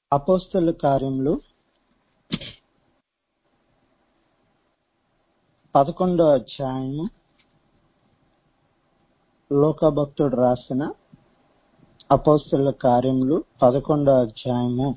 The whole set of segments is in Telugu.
అపోస్తల కార్యములు పదకొండో అధ్యాయము లోకభక్తుడు రాసిన అపోస్తల కార్యములు పదకొండో అధ్యాయము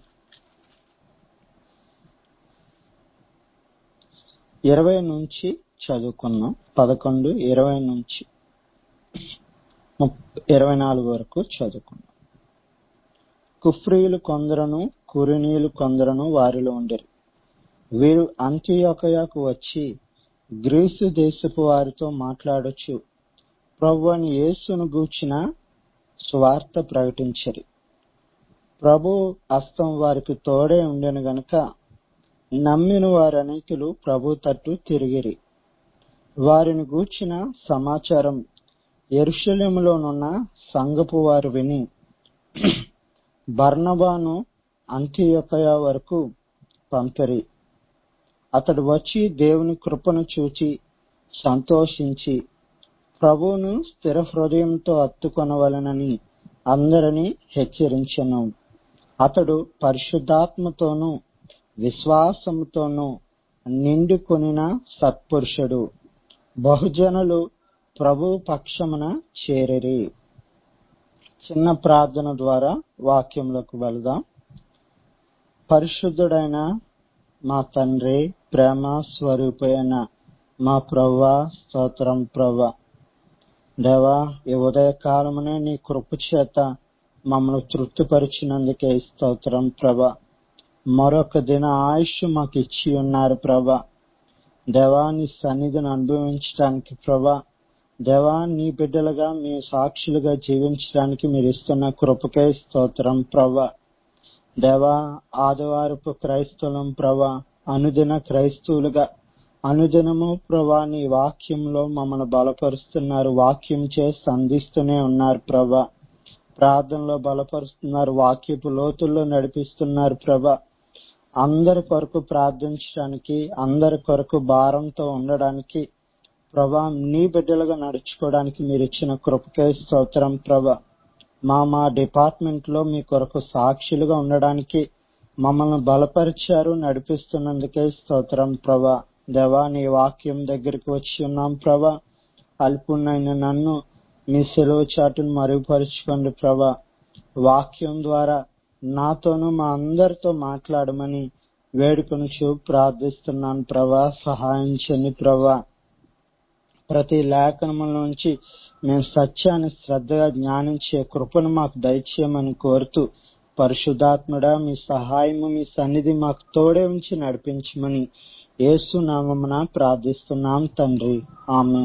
ఇరవై నుంచి చదువుకున్నాం పదకొండు ఇరవై నుంచి ముప్- ఇరవై నాలుగు వరకు చదువుకున్నాం కుఫ్రీయులు కొందరును కురినీయులు కొందరును వారిలో ఉండరు వీరు అంత్యొకయకు వచ్చి గ్రీసు దేశపు వారితో మాట్లాడొచ్చు ప్రభు అని యేసును గూర్చిన స్వార్థ ప్రకటించరి ప్రభు హస్తం వారికి తోడే ఉండెను గనుక నమ్మిన వారు అనేకులు ప్రభు తట్టు తిరిగిరి వారిని గూర్చిన సమాచారం ఎరుషలేములోనున్న సంగపు వారు విని బర్నబాను అంత్యొకయ వరకు పంపిరి అతడు వచ్చి దేవుని కృపను చూచి సంతోషించి ప్రభువును స్థిర హృదయంతో హత్తుకొనవలెనని అందరినీ హెచ్చరించెను అతడు పరిశుద్ధాత్మతోనూ విశ్వాసముతోనూ నిండుకొనిన సత్పురుషుడు బహుజనులు ప్రభు పక్షమున చేరిరి చిన్న ప్రార్థన ద్వారా వాక్యంలోకి వెళదాం పరిశుద్ధుడైన మా తండ్రి ప్రేమ స్వరూపైన మా ప్రవ్వా స్తోత్రం ప్రవ్వ దేవా ఈ ఉదయ కాలమునే నీ కృప చేత మమ్మల్ని తృప్తిపరిచినందుకే స్తోత్రం ప్రభ మరొక దిన ఆయుష్ మాకు ఇచ్చి ఉన్నారు ప్రభ దేవా నీ సన్నిధిని అనుభవించడానికి ప్రభా దేవా నీ బిడ్డలుగా మీ సాక్షులుగా జీవించడానికి మీరు ఇస్తున్న కృపకే స్తోత్రం ప్రభా దేవా ఆదివారపు క్రైస్తవం ప్రభా అనుదిన క్రైస్తవులుగా అనుదినము ప్రభా నీ వాక్యంలో మమ్మల్ని బలపరుస్తున్నారు వాక్యం చే సంధిస్తూనే ఉన్నారు ప్రభా ప్రార్థనలో బలపరుస్తున్నారు వాక్యపు లోతుల్లో నడిపిస్తున్నారు ప్రభా అందరి కొరకు ప్రార్థించడానికి అందరి కొరకు భారంతో ఉండడానికి ప్రభా నీ బిడ్డలుగా నడుచుకోవడానికి మీరు ఇచ్చిన కృపకే స్తోత్రం ప్రభా మా మా డిపార్ట్మెంట్ లో మీ కొరకు సాక్షులుగా ఉండడానికి మమ్మల్ని బలపరిచారు నడిపిస్తున్నందుకే స్తోత్రం ప్రభా దేవా నీ వాక్యం దగ్గరికి వచ్చి ఉన్నాం ప్రభా అల్పునైన నన్ను మీ సెలవు చాటును మరుగుపరుచుకోండి ప్రభా వాక్యం ద్వారా నాతోనూ మా అందరితో మాట్లాడమని వేడుకొనుచు ప్రార్థిస్తున్నాను ప్రభా సహాయం చేయండి ప్రభా ప్రతి లేఖనముల నుంచి మేము సత్యాన్ని శ్రద్ధగా జ్ఞానించే కృపను మాకు దయచేయమని కోరుతూ పరిశుద్ధాత్ముడా మీ సహాయము మీ సన్నిధి మాకు తోడే ఉంచి నడిపించమని యేసు నామమున ప్రార్థిస్తున్నాం తండ్రి ఆమె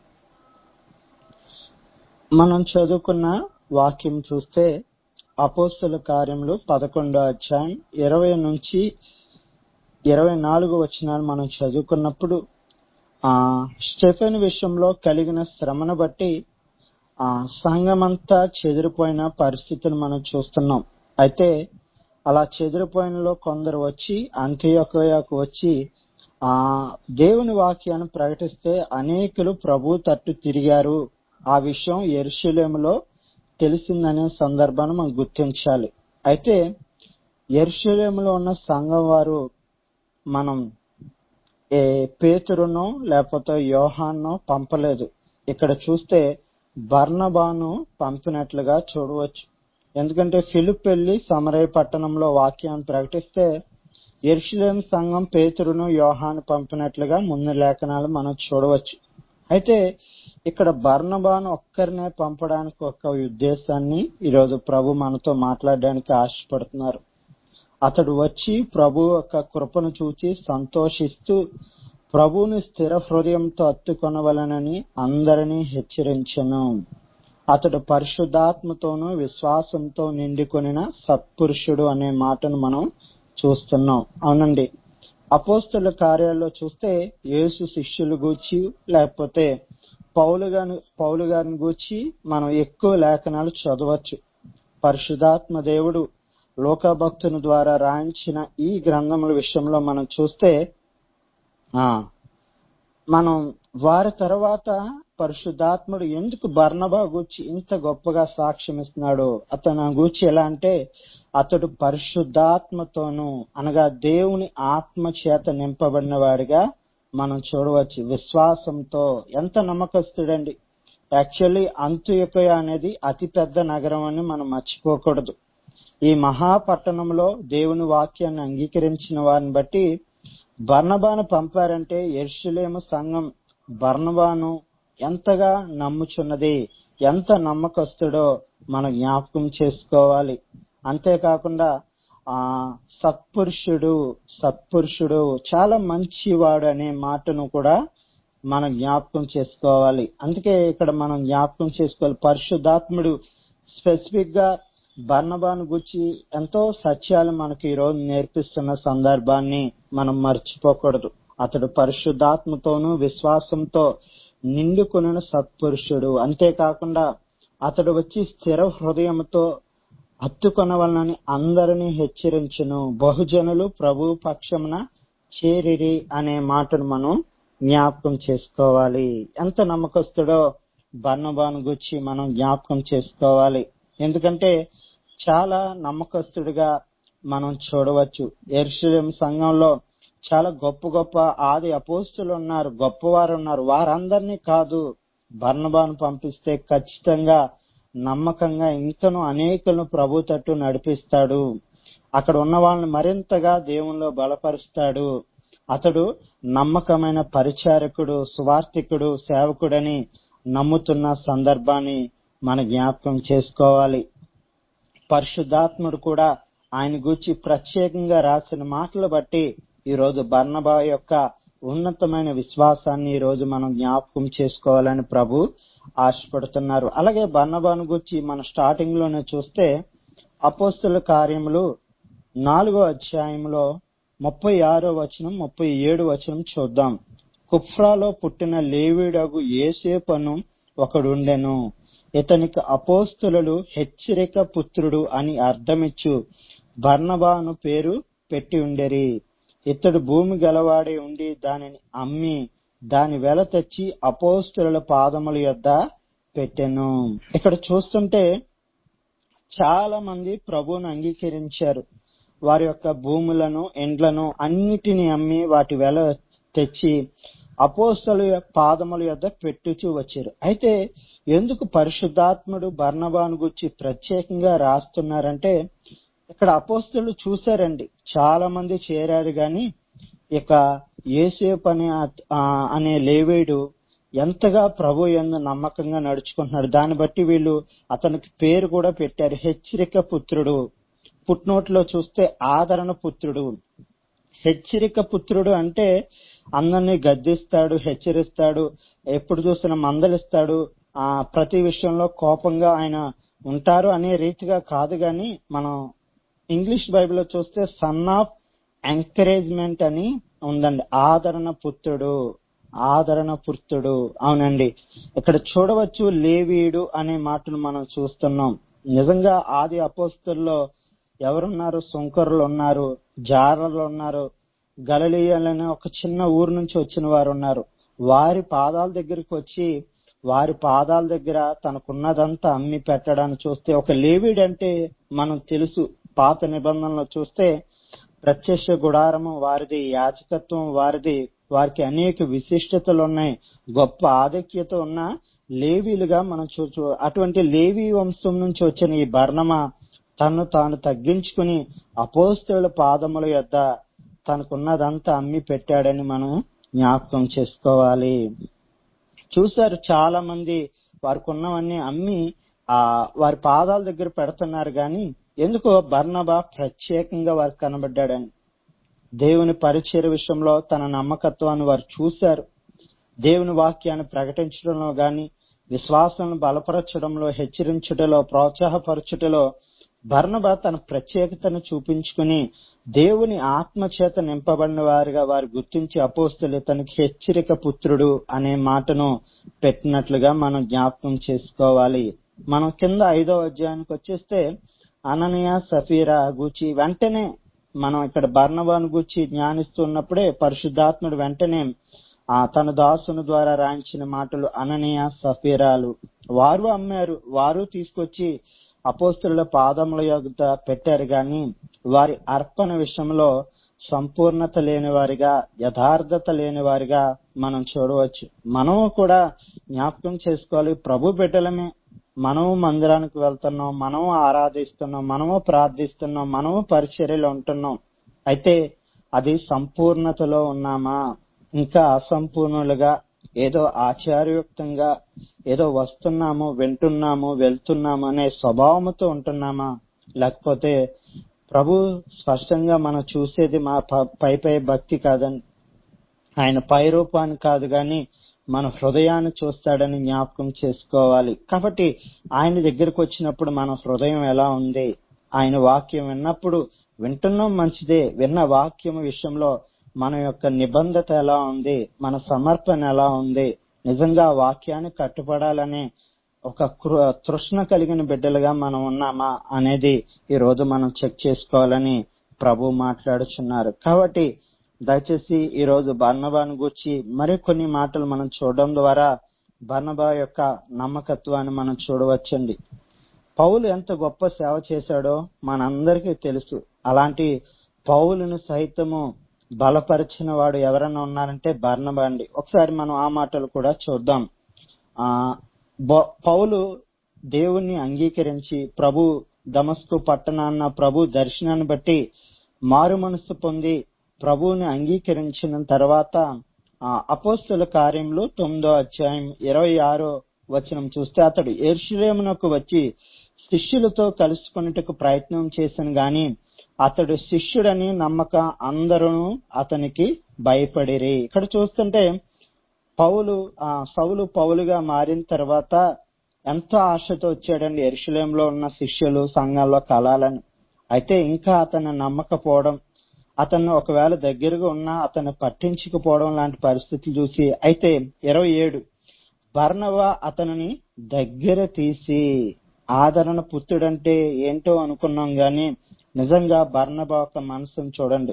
మనం చదువుకున్న వాక్యం చూస్తే అపోస్తుల కార్యములు పదకొండో అధ్యాయం ఇరవై నుంచి ఇరవై నాలుగు వచనాలు మనం చదువుకున్నప్పుడు ఆ స్టెఫెన్ విషయంలో కలిగిన శ్రమను బట్టి ఆ సంఘమంతా చెదిరిపోయిన పరిస్థితిని మనం చూస్తున్నాం అయితే అలా చెదిరిపోయినలో కొందరు వచ్చి అంత్యొకయకు వచ్చి ఆ దేవుని వాక్యాన్ని ప్రకటిస్తే అనేకులు ప్రభు తట్టు తిరిగారు ఆ విషయం ఎరుషులేములో తెలిసిందనే సందర్భాన్ని మనం గుర్తించాలి అయితే ఎరుషులేములో ఉన్న సంఘం వారు మనం ఏ పేతురునో లేకపోతే యోహాన్నో పంపలేదు ఇక్కడ చూస్తే బర్నబాను పంపినట్లుగా చూడవచ్చు ఎందుకంటే ఫిలిప్ వెళ్లి సమరయ పట్టణంలో వాక్యాన్ని ప్రకటిస్తే ఎరుషులేం సంఘం పేతురును యోహాను పంపినట్లుగా ముందు లేఖనాలు మనం చూడవచ్చు అయితే ఇక్కడ బర్నబాను ఒక్కరినే పంపడానికి ఒక ఉద్దేశాన్ని ఈరోజు ప్రభు మనతో మాట్లాడడానికి ఆశపడుతున్నారు అతడు వచ్చి ప్రభు యొక్క కృపను చూచి సంతోషిస్తూ ప్రభువుని స్థిర హృదయంతో అత్తుకొనవలనని అందరినీ హెచ్చరించెను అతడు పరిశుద్ధాత్మతోనూ విశ్వాసంతో నిండుకొనిన సత్పురుషుడు అనే మాటను మనం చూస్తున్నాం అవునండి అపోస్తుల కార్యాల్లో చూస్తే యేసు శిష్యులు గూర్చి లేకపోతే పౌలు గాని పౌలు గారిని గూర్చి మనం ఎక్కువ లేఖనాలు చదవచ్చు పరిశుధాత్మ దేవుడు లోకభక్తుని ద్వారా రాయించిన ఈ గ్రంథముల విషయంలో మనం చూస్తే ఆ మనం వారి తర్వాత పరిశుద్ధాత్ముడు ఎందుకు బర్ణబా గూర్చి ఇంత గొప్పగా సాక్ష్యం ఇస్తున్నాడు అతను గూర్చి ఎలా అంటే అతడు పరిశుద్ధాత్మతోనూ అనగా దేవుని ఆత్మ చేత నింపబడిన వాడిగా మనం చూడవచ్చు విశ్వాసంతో ఎంత నమ్మకస్తుడండి యాక్చువల్లీ అంత్యొకయ అనేది అతి పెద్ద నగరం అని మనం మర్చిపోకూడదు ఈ మహాపట్టణంలో దేవుని వాక్యాన్ని అంగీకరించిన వారిని బట్టి బర్ణబాను పంపారంటే ఎర్షులేము సంఘం బర్ణబాను ఎంతగా నమ్ముచున్నది ఎంత నమ్మకస్తుడో మనం జ్ఞాపకం చేసుకోవాలి అంతేకాకుండా ఆ సత్పురుషుడు సత్పురుషుడు చాలా మంచివాడు అనే మాటను కూడా మనం జ్ఞాపకం చేసుకోవాలి అందుకే ఇక్కడ మనం జ్ఞాపకం చేసుకోవాలి పరిశుద్ధాత్ముడు స్పెసిఫిక్ గా బర్ణబాను గురించి ఎంతో సత్యాలు మనకి ఈ రోజు నేర్పిస్తున్న సందర్భాన్ని మనం మర్చిపోకూడదు అతడు పరిశుద్ధాత్మతోనూ విశ్వాసంతో నిండుకున్న సత్పురుషుడు అంతేకాకుండా అతడు వచ్చి స్థిర హృదయంతో హత్తుకొనవలనని అందరినీ హెచ్చరించును బహుజనులు ప్రభు పక్షమున చేరిరి అనే మాటను మనం జ్ఞాపకం చేసుకోవాలి ఎంత నమ్మకస్తుడో బర్ణబాను గురించి మనం జ్ఞాపకం చేసుకోవాలి ఎందుకంటే చాలా నమ్మకస్తుడిగా మనం చూడవచ్చు ఎరుసలేం సంఘంలో చాలా గొప్ప గొప్ప ఆది అపోస్తులు ఉన్నారు గొప్పవారు ఉన్నారు వారందరినీ కాదు బర్ణబాను పంపిస్తే ఖచ్చితంగా నమ్మకంగా ఇంకను అనేకులను ప్రభు తట్టు నడిపిస్తాడు అక్కడ ఉన్న వాళ్ళని మరింతగా దేవునిలో బలపరుస్తాడు అతడు నమ్మకమైన పరిచారకుడు సువార్థికుడు సేవకుడని నమ్ముతున్న సందర్భాన్ని మన జ్ఞాపకం చేసుకోవాలి పరిశుద్ధాత్ముడు కూడా ఆయన గూర్చి ప్రత్యేకంగా రాసిన మాటలు బట్టి ఈ రోజు బర్ణబా యొక్క ఉన్నతమైన విశ్వాసాన్ని ఈ రోజు మనం జ్ఞాపకం చేసుకోవాలని ప్రభు ఆశపడుతున్నారు అలాగే బర్ణబాను గురించి మన స్టార్టింగ్ లోనే చూస్తే అపోస్తుల కార్యములు నాలుగో అధ్యాయంలో ముప్పై ఆరో వచనం ముప్పై ఏడు వచనం చూద్దాం కుఫ్రాలో పుట్టిన లేవీడగు ఏసేపను ఒకడుండెను ఇతనికి అపోస్తులు హెచ్చరిక పుత్రుడు అని అర్థమిచ్చు బర్ణబాను పేరు పెట్టి ఉండేరి ఇతడు భూమి గలవాడే ఉండి దానిని అమ్మి దాని వెల తెచ్చి అపోస్తుల పాదముల యొద్ద పెట్టెను ఇక్కడ చూస్తుంటే చాలా మంది ప్రభువును అంగీకరించారు వారి యొక్క భూములను ఎండ్లను అన్నిటిని అమ్మి వాటి వెల తెచ్చి అపోస్తలు పాదముల యొద్ద పెట్టుచూ వచ్చారు అయితే ఎందుకు పరిశుద్ధాత్ముడు బర్ణబాను గురించి ప్రత్యేకంగా రాస్తున్నారంటే ఇక్కడ అపోస్తులు చూశారండి చాలా మంది చేరారు గాని ఇక ఏసేపు అనే అనే లేవేడు ఎంతగా ప్రభు ఎందు నమ్మకంగా నడుచుకుంటున్నాడు దాన్ని బట్టి వీళ్ళు అతనికి పేరు కూడా పెట్టారు హెచ్చరిక పుత్రుడు పుట్నోట్లో చూస్తే ఆదరణ పుత్రుడు హెచ్చరిక పుత్రుడు అంటే అందరినీ గద్దిస్తాడు హెచ్చరిస్తాడు ఎప్పుడు చూసినా మందలిస్తాడు ఆ ప్రతి విషయంలో కోపంగా ఆయన ఉంటారు అనే రీతిగా కాదు గాని మనం ఇంగ్లీష్ బైబిల్లో చూస్తే సన్ ఆఫ్ ఎంకరేజ్మెంట్ అని ఉందండి ఆదరణ పుత్రుడు ఆదరణ పుత్రుడు అవునండి ఇక్కడ చూడవచ్చు లేవీయుడు అనే మాటను మనం చూస్తున్నాం నిజంగా ఆది అపోస్తుల్లో ఎవరున్నారు సుంకరులు ఉన్నారు జారలు ఉన్నారు గలలీయాలని ఒక చిన్న ఊరు నుంచి వచ్చిన వారు ఉన్నారు వారి పాదాల దగ్గరికి వచ్చి వారి పాదాల దగ్గర తనకున్నదంతా అమ్మి పెట్టడాన్ని చూస్తే ఒక లేవీడ్ అంటే మనం తెలుసు పాత నిబంధనలో చూస్తే ప్రత్యక్ష గుడారము వారిది యాచకత్వం వారిది వారికి అనేక విశిష్టతలు ఉన్నాయి గొప్ప ఆధిక్యత ఉన్న లేవీలుగా మనం చూచు అటువంటి లేవీ వంశం నుంచి వచ్చిన ఈ బర్ణమ తను తాను తగ్గించుకుని అపోస్తుల పాదముల యొద్ద తనకున్నదంతా అమ్మి పెట్టాడని మనం జ్ఞాపకం చేసుకోవాలి చూశారు చాలా మంది వారికి ఉన్నవన్నీ అమ్మి ఆ వారి పాదాల దగ్గర పెడుతున్నారు గాని ఎందుకో బర్ణబా ప్రత్యేకంగా వారికి కనబడ్డాడని దేవుని పరిచయ విషయంలో తన నమ్మకత్వాన్ని వారు చూశారు దేవుని వాక్యాన్ని ప్రకటించడంలో గాని విశ్వాసాలను బలపరచడంలో హెచ్చరించుటలో ప్రోత్సాహపరచుటలో బర్ణబా తన ప్రత్యేకతను చూపించుకుని దేవుని ఆత్మ చేత నింపబడిన వారిగా వారు గుర్తించి అపోస్తులు ఇతనికి హెచ్చరిక పుత్రుడు అనే మాటను పెట్టినట్లుగా మనం జ్ఞాపకం చేసుకోవాలి మనం కింద ఐదో అధ్యాయానికి వచ్చేస్తే అననయ సఫీరా గూచి వెంటనే మనం ఇక్కడ బర్ణబాను గూర్చి జ్ఞానిస్తున్నప్పుడే పరిశుద్ధాత్ముడు వెంటనే ఆ తన దాసుని ద్వారా రాయించిన మాటలు అననీయ సఫీరాలు వారు అమ్మారు వారు తీసుకొచ్చి అపోస్తుల పాదముల యొద్ద పెట్టారు గాని వారి అర్పణ విషయంలో సంపూర్ణత లేని వారిగా యథార్థత లేని వారిగా మనం చూడవచ్చు మనము కూడా జ్ఞాపకం చేసుకోవాలి ప్రభు బిడ్డలమే మనము మందిరానికి వెళ్తున్నాం మనము ఆరాధిస్తున్నాం మనము ప్రార్థిస్తున్నాం మనము పరిచర్యలో ఉంటున్నాం అయితే అది సంపూర్ణతలో ఉన్నామా ఇంకా అసంపూర్ణులుగా ఏదో ఆచారయుక్తంగా ఏదో వస్తున్నాము వింటున్నాము వెళ్తున్నాము అనే స్వభావంతో ఉంటున్నామా లేకపోతే ప్రభు స్పష్టంగా మనం చూసేది మా ప- పై పై భక్తి కాదని ఆయన పై రూపాన్ని కాదు గాని మన హృదయాన్ని చూస్తాడని జ్ఞాపకం చేసుకోవాలి కాబట్టి ఆయన దగ్గరకు వచ్చినప్పుడు మన హృదయం ఎలా ఉంది ఆయన వాక్యం విన్నప్పుడు వింటున్నాం మంచిదే విన్న వాక్యం విషయంలో మన యొక్క నిబంధత ఎలా ఉంది మన సమర్పణ ఎలా ఉంది నిజంగా ఆ వాక్యాన్ని కట్టుబడాలనే ఒక కృ- తృష్ణ కలిగిన బిడ్డలుగా మనం ఉన్నామా అనేది ఈ రోజు మనం చెక్ చేసుకోవాలని ప్రభు మాట్లాడుచున్నారు కాబట్టి దయచేసి ఈ రోజు బర్ణబాను గూర్చి మరికొన్ని మాటలు మనం చూడడం ద్వారా బర్ణబా యొక్క నమ్మకత్వాన్ని మనం చూడవచ్చండి పౌలు ఎంత గొప్ప సేవ చేశాడో మనందరికీ తెలుసు అలాంటి పౌలును సైతము బలపరిచిన వాడు ఎవరైనా ఉన్నారంటే బర్ణబా అండి ఒకసారి మనం ఆ మాటలు కూడా చూద్దాం ఆ బ- పౌలు దేవుణ్ణి అంగీకరించి ప్రభు దమస్కు పట్టణాన్న ప్రభు దర్శనాన్ని బట్టి మారు మనసు పొంది ప్రభువుని అంగీకరించిన తర్వాత ఆ అపోస్తుల కార్యంలో తొమ్మిదో అధ్యాయం ఇరవై ఆరో వచనం చూస్తే అతడు ఎర్షులేమునకు వచ్చి శిష్యులతో కలుసుకున్నట్టుకు ప్రయత్నం చేశాను గాని అతడు శిష్యుడని నమ్మక అందరూ అతనికి భయపడిరి ఇక్కడ చూస్తుంటే పౌలు ఆ సౌలు పౌలుగా మారిన తర్వాత ఎంతో ఆశతో వచ్చాడండి ఎరుషులేంలో ఉన్న శిష్యులు సంఘాల్లో కలాలని అయితే ఇంకా అతను నమ్మకపోవడం అతను ఒకవేళ దగ్గరగా ఉన్నా అతను పట్టించుకుపోవడం లాంటి పరిస్థితులు చూసి అయితే ఇరవై ఏడు బర్ణవ అతనిని దగ్గర తీసి ఆదరణ పుత్రుడంటే ఏంటో అనుకున్నాం గాని నిజంగా బర్ణబ ఒక మనసును చూడండి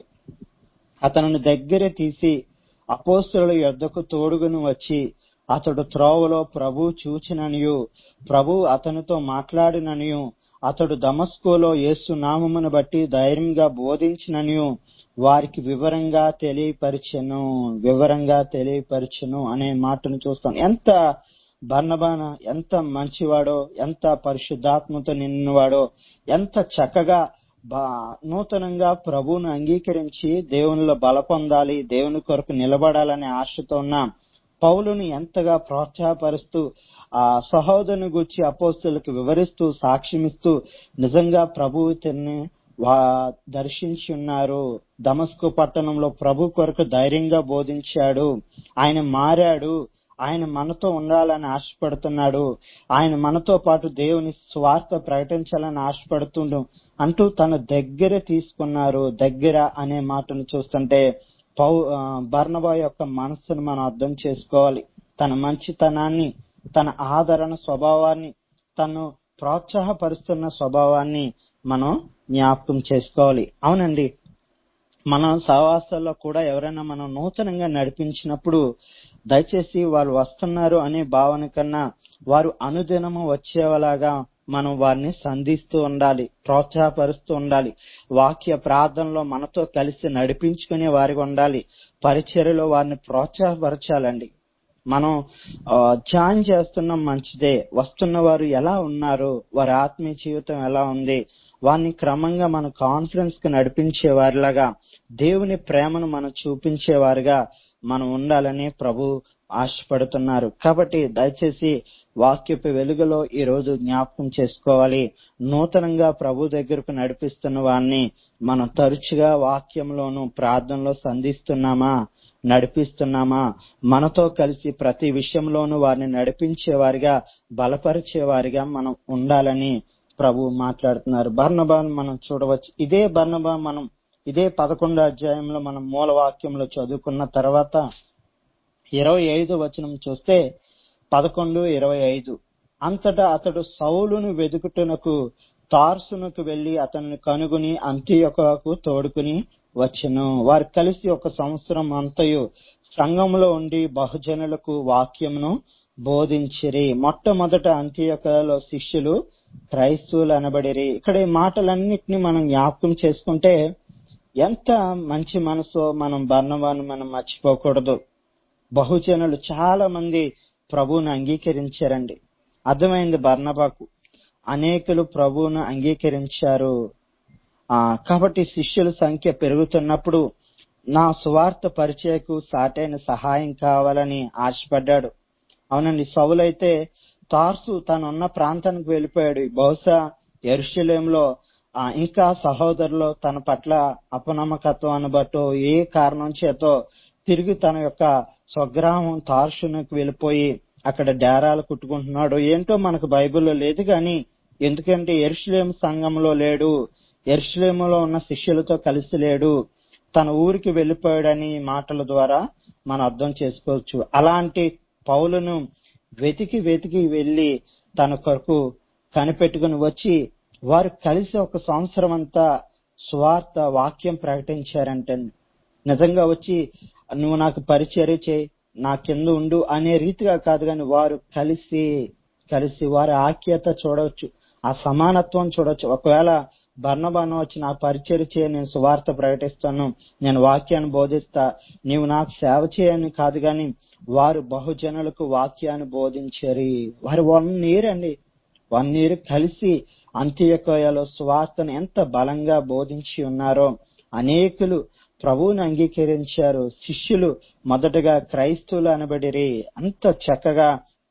అతనిని దగ్గర తీసి అపోస్తుల యొద్దకు తోడుగును వచ్చి అతడు త్రోవలో ప్రభు చూచిననియు ప్రభు అతనితో మాట్లాడిననియు అతడు దమస్కోలో యేసు నామమును బట్టి ధైర్యంగా బోధించిననియు వారికి వివరంగా తెలియపరిచెను వివరంగా తెలియపరిచెను అనే మాటను చూస్తాం ఎంత బర్ణబాన ఎంత మంచివాడో ఎంత పరిశుద్ధాత్మతో నిన్నవాడో ఎంత చక్కగా బా నూతనంగా ప్రభువును అంగీకరించి దేవునిలో బల పొందాలి దేవుని కొరకు నిలబడాలనే ఆశతో ఉన్న పౌలుని ఎంతగా ప్రోత్సాహపరుస్తూ ఆ సహోదరుని గురించి అపోస్తులకు వివరిస్తూ సాక్ష్యమిస్తూ నిజంగా ప్రభువు తిని వా దర్శించి ఉన్నారు దమస్కు పట్టణంలో ప్రభు కొరకు ధైర్యంగా బోధించాడు ఆయన మారాడు ఆయన మనతో ఉండాలని ఆశపడుతున్నాడు ఆయన మనతో పాటు దేవుని స్వార్థ ప్రకటించాలని ఆశపడుతుండు అంటూ తన దగ్గర తీసుకున్నారు దగ్గర అనే మాటను చూస్తుంటే పౌ ఆ, బర్నబా యొక్క మనస్సును మనం అర్థం చేసుకోవాలి తన మంచితనాన్ని తన ఆదరణ స్వభావాన్ని తను ప్రోత్సాహపరుస్తున్న స్వభావాన్ని మనం జ్ఞాపకం చేసుకోవాలి అవునండి మన సహవాసాల్లో కూడా ఎవరైనా మనం నూతనంగా నడిపించినప్పుడు దయచేసి వాళ్ళు వస్తున్నారు అనే భావన కన్నా వారు అనుదినము వచ్చేలాగా మనం వారిని సంధిస్తూ ఉండాలి ప్రోత్సాహపరుస్తూ ఉండాలి వాక్య ప్రార్థనలో మనతో కలిసి నడిపించుకునే వారిగా ఉండాలి పరిచర్యలో వారిని ప్రోత్సాహపరచాలండి మనం ఆ, జాయిన్ చేస్తున్నాం మంచిదే వస్తున్న వారు ఎలా ఉన్నారు వారి ఆత్మీయ జీవితం ఎలా ఉంది వారిని క్రమంగా మన కాన్ఫరెన్స్ కి నడిపించే వారిలాగా దేవుని ప్రేమను మనం చూపించే వారిగా మనం ఉండాలని ప్రభు ఆశపడుతున్నారు కాబట్టి దయచేసి వాక్యపు వెలుగులో ఈ రోజు జ్ఞాపకం చేసుకోవాలి నూతనంగా ప్రభు దగ్గరకు నడిపిస్తున్న వారిని మనం తరచుగా వాక్యంలోను ప్రార్థనలో సంధిస్తున్నామా నడిపిస్తున్నామా మనతో కలిసి ప్రతి విషయంలోనూ వారిని నడిపించే వారిగా బలపరిచే వారిగా మనం ఉండాలని ప్రభు మాట్లాడుతున్నారు బర్ణబాను మనం చూడవచ్చు ఇదే బర్ణబా మనం ఇదే పదకొండో అధ్యాయంలో మనం మూల వాక్యంలో చదువుకున్న తర్వాత ఇరవై ఐదు వచనం చూస్తే పదకొండు ఇరవై ఐదు అంతటా అతడు సౌలును వెదుకుటనకు తార్సునకు వెళ్లి అతన్ని కనుగొని అంత్యొకకు తోడుకుని వచ్చెను వారు కలిసి ఒక సంవత్సరం అంతయు సంఘంలో ఉండి బహుజనులకు వాక్యమును బోధించిరి మొట్టమొదట అంత్యకలో శిష్యులు క్రైస్తవులు అనబడిరి ఇక్కడ ఈ మాటలన్నిటిని మనం జ్ఞాపకం చేసుకుంటే ఎంత మంచి మనసో మనం బర్ణవాన్ని మనం మర్చిపోకూడదు బహుజనులు చాలా మంది ప్రభువును అంగీకరించారండి అర్థమైంది బర్ణబాకు అనేకులు ప్రభువును అంగీకరించారు ఆ కాబట్టి శిష్యుల సంఖ్య పెరుగుతున్నప్పుడు నా సువార్త పరిచయకు సాటైన సహాయం కావాలని ఆశపడ్డాడు అవునండి సౌలైతే తార్సు తనున్న ప్రాంతానికి వెళ్ళిపోయాడు బహుశా ఎరుషలేంలో ఆ, ఇంకా సహోదరులు తన పట్ల అపనమ్మకత్వాన్ని బట్టో ఏ కారణం చేతో తిరిగి తన యొక్క స్వగ్రామం తార్షునికి వెళ్ళిపోయి అక్కడ డేరాలు కుట్టుకుంటున్నాడు ఏంటో మనకు బైబిల్లో లేదు కానీ ఎందుకంటే ఎరుషలేం సంఘంలో లేడు ఎరుషలేములో ఉన్న శిష్యులతో కలిసి లేడు తన ఊరికి వెళ్ళిపోయాడని ఈ మాటల ద్వారా మనం అర్థం చేసుకోవచ్చు అలాంటి పౌలును వెతికి వెతికి వెళ్లి తన కొరకు కనిపెట్టుకుని వచ్చి వారు కలిసి ఒక సంవత్సరం అంతా స్వార్థ వాక్యం ప్రకటించారంటే నిజంగా వచ్చి నువ్వు నాకు పరిచర్య చేయి నా కింద ఉండు అనే రీతిగా కాదు కానీ వారు కలిసి కలిసి వారి ఆఖ్యత చూడవచ్చు ఆ సమానత్వం చూడవచ్చు ఒకవేళ బర్ణబాను వచ్చి నా పరిచర్య చేయ నేను సువార్త ప్రకటిస్తాను నేను వాక్యాన్ని బోధిస్తా నీవు నాకు సేవ చేయని కాదు గాని వారు బహుజనులకు వాక్యాన్ని బోధించారు వారు వన్ ఇయర్ అండి వన్ ఇయర్ కలిసి అంత్యకోయలో సువార్తను ఎంత బలంగా బోధించి ఉన్నారో అనేకులు ప్రభువుని అంగీకరించారు శిష్యులు మొదటగా క్రైస్తవులు అనబడిరి అంత చక్కగా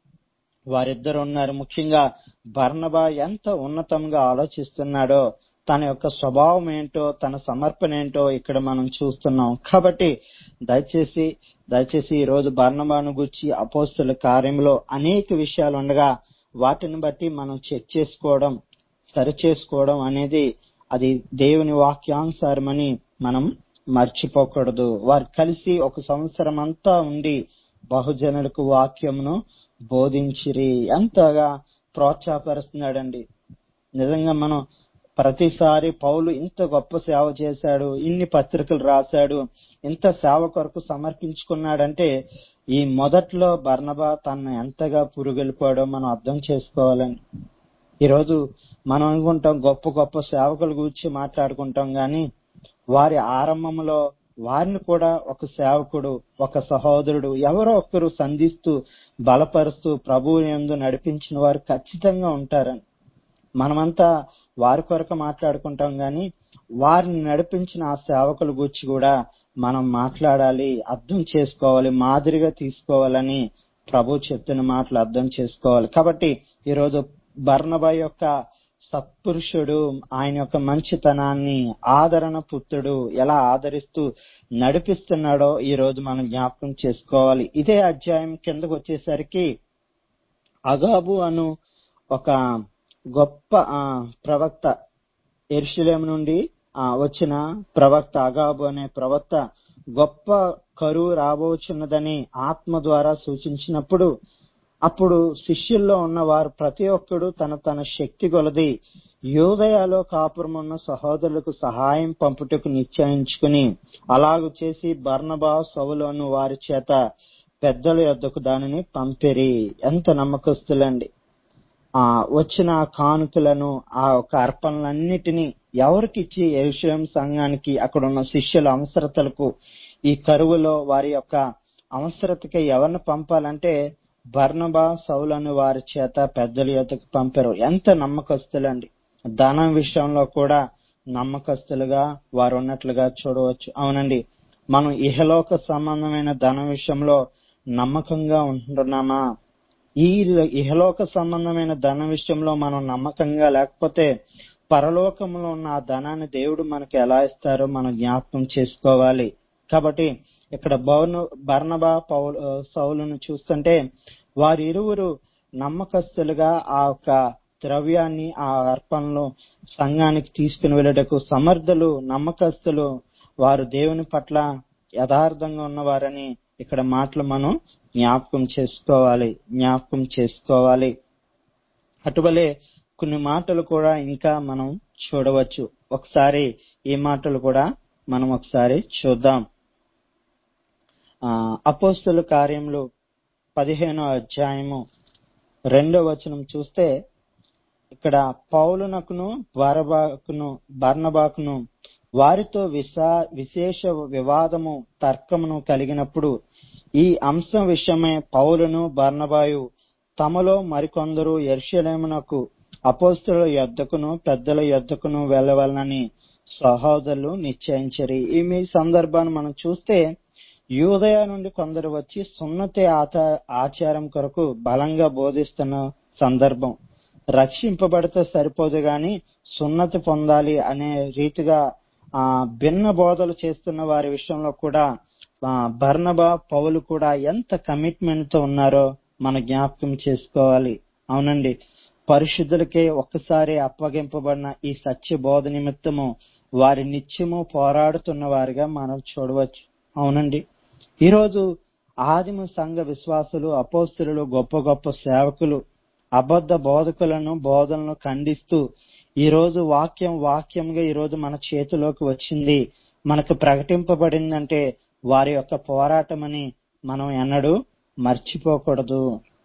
వారిద్దరు ఉన్నారు ముఖ్యంగా బర్నబా ఎంత ఉన్నతంగా ఆలోచిస్తున్నాడో తన యొక్క స్వభావం ఏంటో తన సమర్పణ ఏంటో ఇక్కడ మనం చూస్తున్నాం కాబట్టి దయచేసి దయచేసి ఈ రోజు బర్ణబాను గురించి అపోస్తుల కార్యంలో అనేక విషయాలు ఉండగా వాటిని బట్టి మనం చెక్ చేసుకోవడం సరి చేసుకోవడం అనేది అది దేవుని వాక్యానుసారమని మనం మర్చిపోకూడదు వారు కలిసి ఒక సంవత్సరం అంతా ఉండి బహుజనులకు వాక్యమును బోధించిరి ఎంతగా ప్రోత్సాహపరుస్తున్నాడండి నిజంగా మనం ప్రతిసారి పౌలు ఇంత గొప్ప సేవ చేశాడు ఇన్ని పత్రికలు రాశాడు ఇంత సేవ కొరకు సమర్పించుకున్నాడంటే ఈ మొదట్లో బర్నబా తన ఎంతగా పురుగెళ్ళిపోయాడో మనం అర్థం చేసుకోవాలని ఈరోజు మనం అనుకుంటాం గొప్ప గొప్ప సేవకుల గురించి మాట్లాడుకుంటాం గాని వారి ఆరంభంలో వారిని కూడా ఒక సేవకుడు ఒక సహోదరుడు ఎవరో ఒకరు సంధిస్తూ బలపరుస్తూ ప్రభువు యందు నడిపించిన వారు ఖచ్చితంగా ఉంటారని మనమంతా వారి కొరకు మాట్లాడుకుంటాం గాని వారిని నడిపించిన ఆ సేవకుల గురించి కూడా మనం మాట్లాడాలి అర్థం చేసుకోవాలి మాదిరిగా తీసుకోవాలని ప్రభు చెప్పిన మాటలు అర్థం చేసుకోవాలి కాబట్టి ఈరోజు బర్ణబా యొక్క సత్పురుషుడు ఆయన యొక్క మంచితనాన్ని ఆదరణ పుత్రుడు ఎలా ఆదరిస్తూ నడిపిస్తున్నాడో ఈ రోజు మనం జ్ఞాపకం చేసుకోవాలి ఇదే అధ్యాయం కిందకు వచ్చేసరికి అగాబు అను ఒక గొప్ప ఆ, ప్రవక్త ఎరుషులేం నుండి ఆ, వచ్చిన ప్రవక్త అగాబు అనే ప్రవక్త గొప్ప కరువు రాబోచున్నదని ఆత్మ ద్వారా సూచించినప్పుడు అప్పుడు శిష్యుల్లో ఉన్న వారు ప్రతి ఒక్కడు తన తన శక్తి కొలది యోదయాలో కాపురమున్న సహోదరులకు సహాయం పంపుటకు నిశ్చయించుకుని అలాగు చేసి బర్నబా సవులోను వారి చేత పెద్దల యొద్దకు దానిని పంపిరి ఎంత నమ్మకస్తులండి ఆ వచ్చిన ఆ కానుకలను ఆ ఒక అర్పణలన్నిటినీ ఎవరికిచ్చి ఎరుషలేం సంఘానికి అక్కడ ఉన్న శిష్యుల అవసరతలకు ఈ కరువులో వారి యొక్క అవసరతకి ఎవరిని పంపాలంటే బర్నబా సౌలను వారి చేత పెద్దల యొద్దకు పంపారు ఎంత నమ్మకస్తులండి ధనం విషయంలో కూడా నమ్మకస్తులుగా వారు ఉన్నట్లుగా చూడవచ్చు అవునండి మనం ఇహలోక సంబంధమైన ధనం విషయంలో నమ్మకంగా ఉంటున్నామా ఈ ఇహలోక సంబంధమైన ధన విషయంలో మనం నమ్మకంగా లేకపోతే పరలోకంలో ఉన్న ఆ ధనాన్ని దేవుడు మనకు ఎలా ఇస్తారో మనం జ్ఞాపకం చేసుకోవాలి కాబట్టి ఇక్కడ బౌను బర్నబా పౌలు సౌలును చూస్తుంటే వారి ఇరువురు నమ్మకస్తులుగా ఆ యొక్క ద్రవ్యాన్ని ఆ అర్పణలో సంఘానికి తీసుకుని వెళ్ళటకు సమర్థులు నమ్మకస్తులు వారు దేవుని పట్ల యథార్థంగా ఉన్నవారని ఇక్కడ మాటలు మనం జ్ఞాపకం చేసుకోవాలి జ్ఞాపకం చేసుకోవాలి అటువలే కొన్ని మాటలు కూడా ఇంకా మనం చూడవచ్చు ఒకసారి ఈ మాటలు కూడా మనం ఒకసారి చూద్దాం ఆ, అపోస్తుల కార్యములు పదిహేనో అధ్యాయము రెండో వచనం చూస్తే ఇక్కడ పౌలునకును బరబాకును బర్నబాకును వారితో విశా విశేష వివాదము తర్కమును కలిగినప్పుడు ఈ అంశం విషయమై పౌలును బర్నబాయు తమలో మరికొందరు ఎర్షలేమునకు అపోస్తుల యొద్దకును పెద్దల యొద్దకును వెళ్ళవలనని సహోదరులు నిశ్చయించరి ఈ మీ సందర్భాన్ని మనం చూస్తే యూదయ నుండి కొందరు వచ్చి సున్నతి ఆత ఆచారం కొరకు బలంగా బోధిస్తున్న సందర్భం రక్షింపబడితే సరిపోదు గాని సున్నతి పొందాలి అనే రీతిగా ఆ భిన్న బోధలు చేస్తున్న వారి విషయంలో కూడా ఆ, బర్నబా పౌలు కూడా ఎంత కమిట్మెంట్ తో ఉన్నారో మన జ్ఞాపకం చేసుకోవాలి అవునండి పరిశుద్ధులకే ఒక్కసారి అప్పగింపబడిన ఈ సత్య బోధ నిమిత్తము వారి నిత్యము పోరాడుతున్న వారిగా మనం చూడవచ్చు అవునండి ఈరోజు ఆదిమ సంఘ విశ్వాసులు అపోస్తులు గొప్ప గొప్ప సేవకులు అబద్ధ బోధకులను బోధనలను ఖండిస్తూ ఈ రోజు వాక్యం వాక్యంగా ఈ రోజు మన చేతిలోకి వచ్చింది మనకు ప్రకటింపబడిందంటే వారి యొక్క పోరాటమని మనం ఎన్నడూ మర్చిపోకూడదు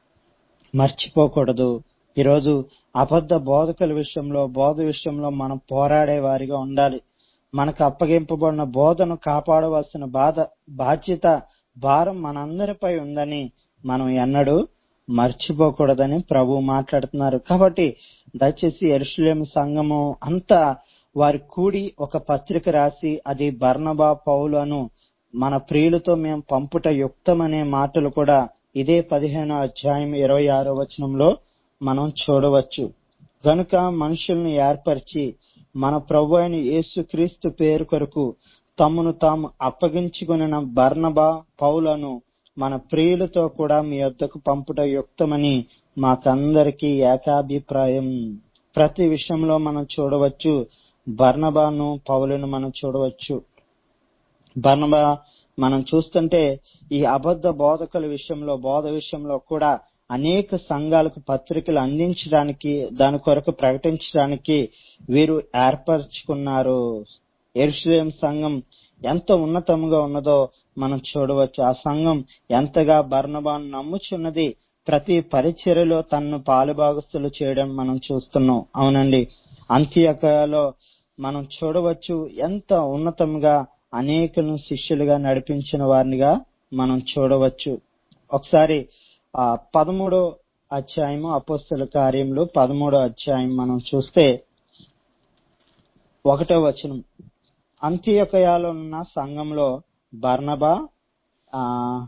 మర్చిపోకూడదు ఈరోజు అబద్ధ బోధకుల విషయంలో బోధ విషయంలో మనం పోరాడే వారిగా ఉండాలి మనకు అప్పగింపబడిన బోధను కాపాడవలసిన బాధ బాధ్యత భారం మనందరిపై ఉందని మనం ఎన్నడూ మర్చిపోకూడదని ప్రభు మాట్లాడుతున్నారు కాబట్టి దయచేసి ఎరుషులేం సంఘము అంతా వారి కూడి ఒక పత్రిక రాసి అది బర్నబా పౌలను మన ప్రియులతో మేము పంపుట యుక్తమనే మాటలు కూడా ఇదే పదిహేనో అధ్యాయం ఇరవై ఆరో వచనంలో మనం చూడవచ్చు గనుక మనుషుల్ని ఏర్పరిచి మన ప్రభు అయిన యేసుక్రీస్తు పేరు కొరకు తమను తాము అప్పగించుకున్న బర్నబా పౌలను మన ప్రియులతో కూడా మీ వద్దకు పంపుట యుక్తమని మాకందరికీ ఏకాభిప్రాయం ప్రతి విషయంలో మనం చూడవచ్చు బర్నబాను పౌలను మనం చూడవచ్చు బర్నబా మనం చూస్తుంటే ఈ అబద్ధ బోధకుల విషయంలో బోధ విషయంలో కూడా అనేక సంఘాలకు పత్రికలు అందించడానికి దాని కొరకు ప్రకటించడానికి వీరు ఏర్పరచుకున్నారు ఎరుషలేం సంఘం ఎంత ఉన్నతంగా ఉన్నదో మనం చూడవచ్చు ఆ సంఘం ఎంతగా బర్ణబాను నమ్ముచున్నది ప్రతి పరిచర్యలో తనను పాలుభాగస్తులు చేయడం మనం చూస్తున్నాం అవునండి అంత్యకలో మనం చూడవచ్చు ఎంత ఉన్నతంగా అనేకులను శిష్యులుగా నడిపించిన వారినిగా మనం చూడవచ్చు ఒకసారి ఆ పదమూడో అధ్యాయము అపోస్తుల కార్యంలో పదమూడో అధ్యాయం మనం చూస్తే ఒకటో వచనం అంత్యకయాలో ఉన్న సంఘంలో బర్నబా ఆ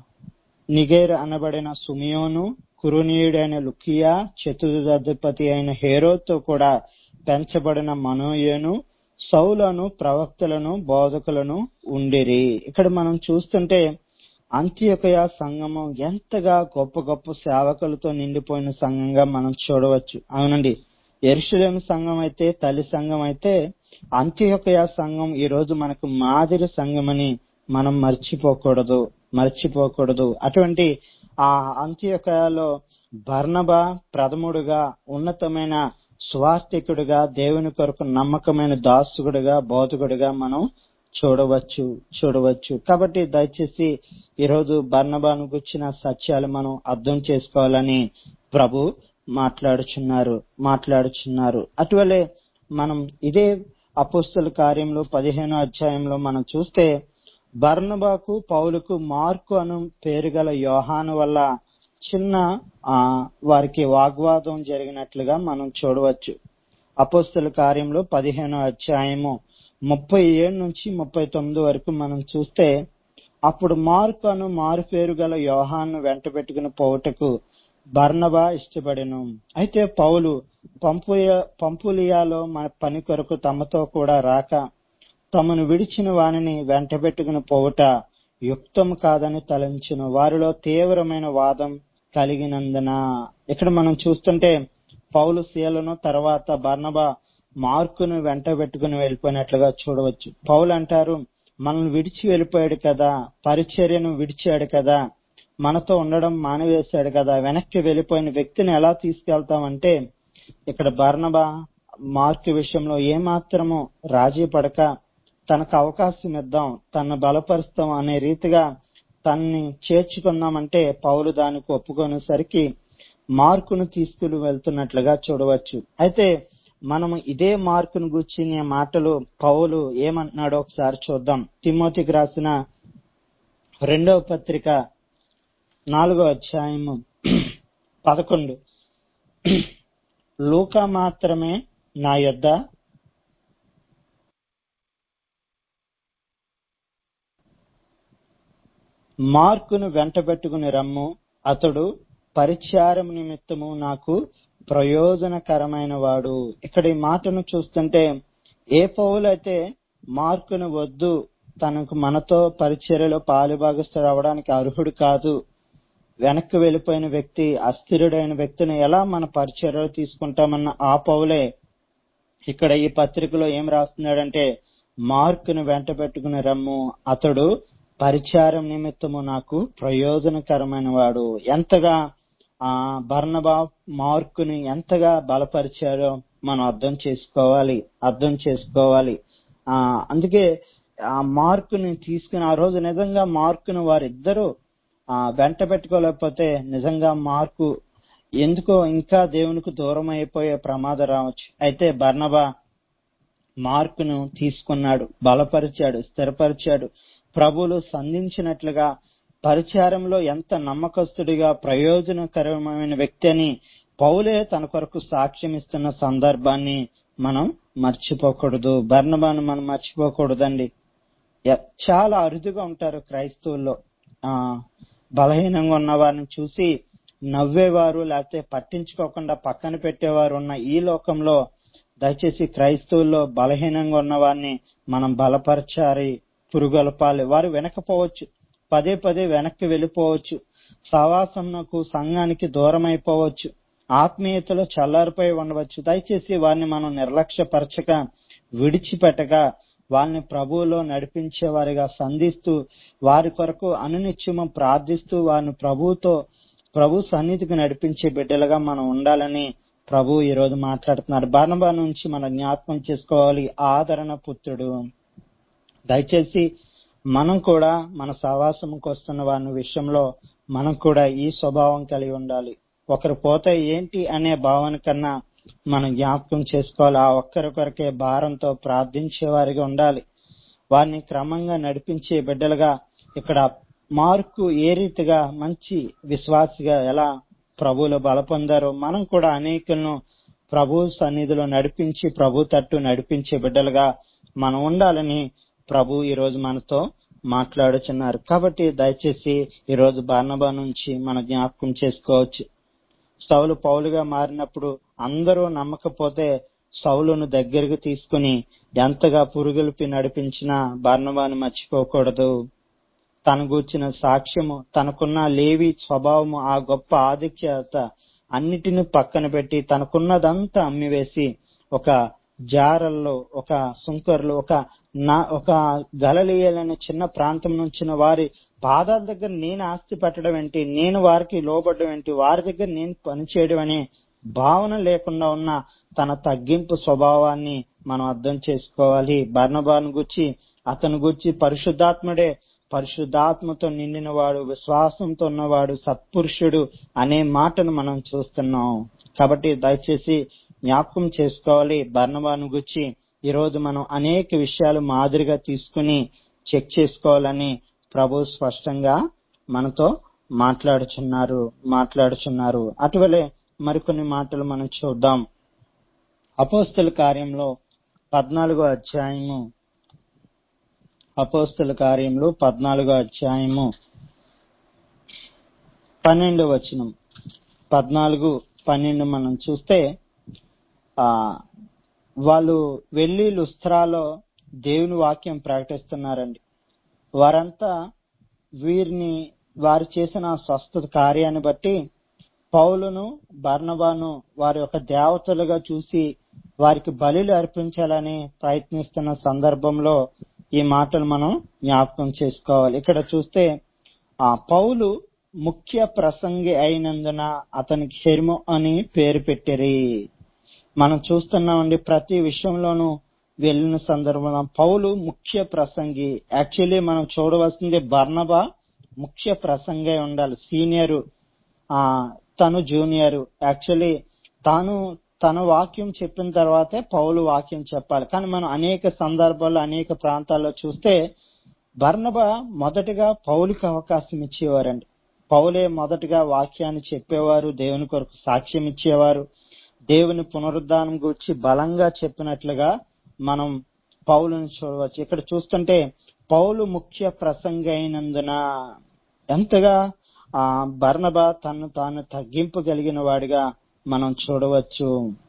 నిగేర్ అనబడిన సుమియోను కురునీయుడైన లుకియా చతుర్థధిపతి అయిన హేరోతో కూడా పెంచబడిన మనోయేను సౌలను ప్రవక్తలను బోధకులను ఉండిరి ఇక్కడ మనం చూస్తుంటే అంత్యకయ సంఘము ఎంతగా గొప్ప గొప్ప సేవకులతో నిండిపోయిన సంఘంగా మనం చూడవచ్చు అవునండి ఎరుషులేం సంఘం అయితే తల్లి సంఘం అయితే అంత్యకయ సంఘం ఈ రోజు మనకు మాదిరి సంఘమని మనం మర్చిపోకూడదు మర్చిపోకూడదు అటువంటి ఆ అంత్యకయాలో బర్నబా ప్రథముడుగా ఉన్నతమైన స్వార్థికుడిగా దేవుని కొరకు నమ్మకమైన దాసుకుడిగా బోధకుడిగా మనం చూడవచ్చు చూడవచ్చు కాబట్టి దయచేసి ఈరోజు బర్ణబాను గుచ్చిన సత్యాలు మనం అర్థం చేసుకోవాలని ప్రభు మాట్లాడుచున్నారు మాట్లాడుచున్నారు అటువలే మనం ఇదే అపుస్తుల కార్యంలో పదిహేనో అధ్యాయంలో మనం చూస్తే బర్నబాకు పౌలుకు మార్కు అను పేరు గల యోహాను వల్ల చిన్న ఆ వారికి వాగ్వాదం జరిగినట్లుగా మనం చూడవచ్చు అపోస్తుల కార్యంలో పదిహేనో అధ్యాయము ముప్పై ఏడు నుంచి ముప్పై తొమ్మిది వరకు మనం చూస్తే అప్పుడు మార్కు అను మారు పేరు గల యోహాను వెంట పెట్టుకుని పోవుటకు బర్నబా ఇష్టపడెను అయితే పౌలు పంపుయ పంపులియాలో మన పని కొరకు తమతో కూడా రాక తమను విడిచిన వానిని వెంట పెట్టుకుని పోవుట యుక్తం కాదని తలంచును వారిలో తీవ్రమైన వాదం కలిగినందున ఇక్కడ మనం చూస్తుంటే పౌలు శీలను తర్వాత బర్నబా మార్కును వెంట పెట్టుకుని వెళ్ళిపోయినట్లుగా చూడవచ్చు పౌలు అంటారు మనల్ని విడిచి వెళ్ళిపోయాడు కదా పరిచర్యను విడిచాడు కదా మనతో ఉండడం మానివేశాడు కదా వెనక్కి వెళ్ళిపోయిన వ్యక్తిని ఎలా తీసుకెళ్తామంటే ఇక్కడ బర్నబా మార్కు విషయంలో ఏమాత్రము రాజీ పడక తనకు అవకాశం ఇద్దాం తన బలపరుస్తాం అనే రీతిగా తన్ని చేర్చుకుందామంటే పౌలు దానికి ఒప్పుకునేసరికి మార్కును తీసుకుని వెళ్తున్నట్లుగా చూడవచ్చు అయితే మనము ఇదే మార్కును గుర్చిన మాటలు పౌలు ఏమంటున్నాడో ఒకసారి చూద్దాం తిమోతికి రాసిన రెండవ పత్రిక నాలుగో అధ్యాయము పదకొండు లూకా మాత్రమే నా యొద్ద మార్కును వెంటబెట్టుకుని రమ్ము అతడు పరిచారం నిమిత్తము నాకు ప్రయోజనకరమైన వాడు ఇక్కడ ఈ మాటను చూస్తుంటే ఏ పౌలైతే మార్కును వద్దు తనకు మనతో పరిచర్యలో పాలుభాగస్తుడు అవడానికి అర్హుడు కాదు వెనక్కి వెళ్ళిపోయిన వ్యక్తి అస్థిరుడైన వ్యక్తిని ఎలా మన పరిచర్యలో తీసుకుంటామన్న ఆ పౌలే ఇక్కడ ఈ పత్రికలో ఏం రాస్తున్నాడంటే మార్కును వెంట పెట్టుకుని రమ్ము అతడు పరిచారం నిమిత్తము నాకు ప్రయోజనకరమైన వాడు ఎంతగా ఆ బర్ణబా మార్కుని ఎంతగా బలపరిచారో మనం అర్థం చేసుకోవాలి అర్థం చేసుకోవాలి ఆ అందుకే ఆ మార్కుని తీసుకుని ఆ రోజు నిజంగా మార్కును వారిద్దరూ ఆ వెంట పెట్టుకోలేకపోతే నిజంగా మార్కు ఎందుకో ఇంకా దేవునికి దూరం అయిపోయే ప్రమాదం రావచ్చు అయితే బర్ణబా మార్కును తీసుకున్నాడు బలపరిచాడు స్థిరపరిచాడు ప్రభువులు సంధించినట్లుగా పరిచారంలో ఎంత నమ్మకస్తుడిగా ప్రయోజనకరమైన వ్యక్తి అని పౌలే తన కొరకు సాక్ష్యం ఇస్తున్న సందర్భాన్ని మనం మర్చిపోకూడదు బర్ణబాను మనం మర్చిపోకూడదండి ఎ- చాలా అరుదుగా ఉంటారు క్రైస్తవుల్లో ఆ బలహీనంగా ఉన్న వారిని చూసి నవ్వేవారు లేకపోతే పట్టించుకోకుండా పక్కన పెట్టేవారు ఉన్న ఈ లోకంలో దయచేసి క్రైస్తవుల్లో బలహీనంగా ఉన్న వారిని మనం బలపరచాలి పురుగొలపాలి వారు వెనకపోవచ్చు పదే పదే వెనక్కి వెళ్ళిపోవచ్చు సహవాసంకు సంఘానికి దూరం అయిపోవచ్చు ఆత్మీయతలో చల్లారిపోయి ఉండవచ్చు దయచేసి వారిని మనం నిర్లక్ష్యపరచక విడిచిపెట్టక వారిని ప్రభువులో నడిపించే వారిగా సంధిస్తూ వారి కొరకు అనునిత్యము ప్రార్థిస్తూ వారిని ప్రభువుతో ప్రభు సన్నిధికి నడిపించే బిడ్డలుగా మనం ఉండాలని ప్రభు ఈ రోజు మాట్లాడుతున్నారు బాణబా నుంచి మనం జ్ఞాపకం చేసుకోవాలి ఆదరణ పుత్రుడు దయచేసి మనం కూడా మన సహవాసంకి వస్తున్న వారి విషయంలో మనం కూడా ఈ స్వభావం కలిగి ఉండాలి ఒకరు పోతే ఏంటి అనే భావన కన్నా మనం జ్ఞాపకం చేసుకోవాలి ఆ ఒక్కరి కొరకే భారంతో ప్రార్థించే వారిగా ఉండాలి వారిని క్రమంగా నడిపించే బిడ్డలుగా ఇక్కడ మార్కు ఏ రీతిగా మంచి విశ్వాసిగా ఎలా ప్రభువులో బలపొందారో మనం కూడా అనేకులను ప్రభు సన్నిధిలో నడిపించి ప్రభు తట్టు నడిపించే బిడ్డలుగా మనం ఉండాలని ప్రభు ఈ రోజు మనతో మాట్లాడుచున్నారు కాబట్టి దయచేసి ఈ రోజు బార్నబా నుంచి మన జ్ఞాపకం చేసుకోవచ్చు సౌలు పౌలుగా మారినప్పుడు అందరూ నమ్మకపోతే సౌలును దగ్గరకు తీసుకుని ఎంతగా పురుగులిపి నడిపించినా బర్ణబాను మర్చిపోకూడదు తన గూర్చిన సాక్ష్యము తనకున్న లేవి స్వభావము ఆ గొప్ప ఆధిక్యత అన్నిటిని పక్కన పెట్టి తనకున్నదంతా అమ్మివేసి ఒక జారల్లో ఒక సుంకర్లు ఒక నా ఒక గలలియలనే చిన్న ప్రాంతం నుంచిన వారి పాదాల దగ్గర నేను ఆస్తి పెట్టడం ఏంటి నేను వారికి లోబడడం ఏంటి వారి దగ్గర నేను పనిచేయడం అనే భావన లేకుండా ఉన్న తన తగ్గింపు స్వభావాన్ని మనం అర్థం చేసుకోవాలి బర్ణబాను గుచ్చి అతను గుచ్చి పరిశుద్ధాత్ముడే పరిశుద్ధాత్మతో నిండిన వాడు విశ్వాసంతో ఉన్నవాడు సత్పురుషుడు అనే మాటను మనం చూస్తున్నాం కాబట్టి దయచేసి జ్ఞాపకం చేసుకోవాలి బర్ణబాను గుచ్చి ఈ రోజు మనం అనేక విషయాలు మాదిరిగా తీసుకుని చెక్ చేసుకోవాలని ప్రభు స్పష్టంగా మనతో మాట్లాడుచున్నారు మాట్లాడుచున్నారు అటువలే మరికొన్ని మాటలు మనం చూద్దాం అపోస్తుల కార్యంలో పద్నాలుగో అధ్యాయము అపోస్తుల కార్యంలో పద్నాలుగో అధ్యాయము పన్నెండు వచనం పద్నాలుగు పన్నెండు మనం చూస్తే ఆ వాళ్ళు వెళ్లి లుస్త్రాలో దేవుని వాక్యం ప్రకటిస్తున్నారండి వారంతా వీరిని వారు చేసిన స్వస్థత కార్యాన్ని బట్టి పౌలును బర్నబాను వారి యొక్క దేవతలుగా చూసి వారికి బలులు అర్పించాలని ప్రయత్నిస్తున్న సందర్భంలో ఈ మాటలు మనం జ్ఞాపకం చేసుకోవాలి ఇక్కడ చూస్తే ఆ పౌలు ముఖ్య ప్రసంగి అయినందున అతనికి హెర్ము అని పేరు పెట్టిరి మనం చూస్తున్నామండి ప్రతి విషయంలోనూ వెళ్ళిన సందర్భంలో పౌలు ముఖ్య ప్రసంగి యాక్చువల్లీ మనం చూడవలసింది బర్నబా ముఖ్య ప్రసంగే ఉండాలి సీనియర్ ఆ తను జూనియర్ యాక్చువల్లీ తాను తన వాక్యం చెప్పిన తర్వాతే పౌలు వాక్యం చెప్పాలి కానీ మనం అనేక సందర్భాల్లో అనేక ప్రాంతాల్లో చూస్తే బర్నబ మొదటగా పౌలుకి అవకాశం ఇచ్చేవారండి పౌలే మొదటగా వాక్యాన్ని చెప్పేవారు దేవుని కొరకు సాక్ష్యం ఇచ్చేవారు దేవుని పునరుద్ధానం గురించి బలంగా చెప్పినట్లుగా మనం పౌలుని చూడవచ్చు ఇక్కడ చూస్తుంటే పౌలు ముఖ్య ప్రసంగ అయినందున ఎంతగా ఆ బర్నబ తను తాను తగ్గింపగలిగిన వాడిగా మనం చూడవచ్చు